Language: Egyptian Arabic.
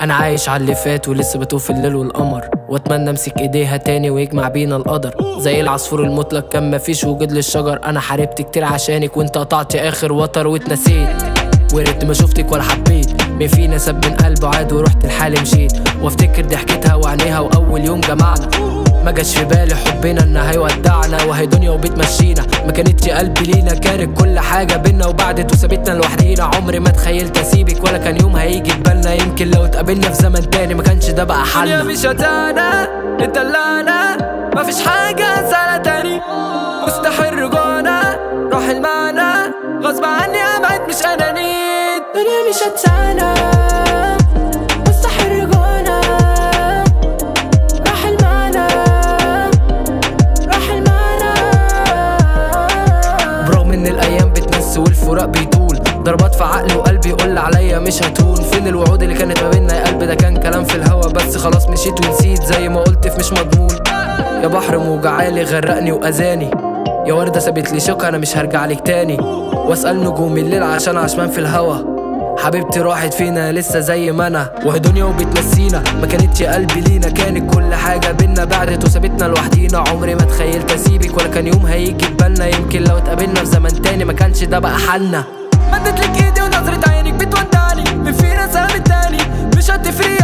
انا عايش على اللي فات ولسه بطوف الليل والقمر واتمنى امسك ايديها تاني ويجمع بينا القدر زي العصفور المطلق كان مفيش وجود للشجر انا حاربت كتير عشانك وانت قطعت اخر وتر واتنسيت وريت ما شفتك ولا حبيت مين فينا ساب من قلبه عاد ورحت لحالي مشيت وافتكر ضحكتها وعينيها واول يوم جمعنا ما جاش في بالي حبنا ان هيودعنا وهي دنيا وبتمشينا ما كانتش قلبي لينا كانت كل حاجه بينا وبعدت وسابتنا لوحدينا عمري ما تخيلت اسيبك ولا كان يوم هيجي في بالنا يمكن لو اتقابلنا في زمن تاني ما كانش ده بقى الدنيا حالنا مش هتانا اتدلعنا مفيش حاجة سهلة تاني مستحيل رجوعنا راح المعنى غصب عني ابعد مش اناني الدنيا مش هتسانا مستحيل رجوعنا راح المعنى راح المعنى برغم ان الايام بتمس والفراق بيطول ضربات في عقلي وقلبي يقول عليا مش هتهون فين الوعود اللي كانت ما بينا يا قلبي ده كان كلام في الهوا بس خلاص مشيت ونسيت زي ما قلت في مش مضمون يا بحر موجة عالي غرقني واذاني يا وردة سابت لي شوك انا مش هرجع لك تاني واسأل نجوم الليل عشان عشمان في الهوا حبيبتي راحت فينا لسه زي ما انا وهي دنيا وبتنسينا ما كانتش قلبي لينا كانت كل حاجه بينا بعدت وسابتنا لوحدينا عمري ما تخيلت اسيبك ولا كان يوم هيجي في بالنا يمكن لو اتقابلنا في زمن تاني ما كانش ده بقى حالنا مدت لك ايدي ونظرة عينك بتودعني من فينا سام التاني مش هتفرق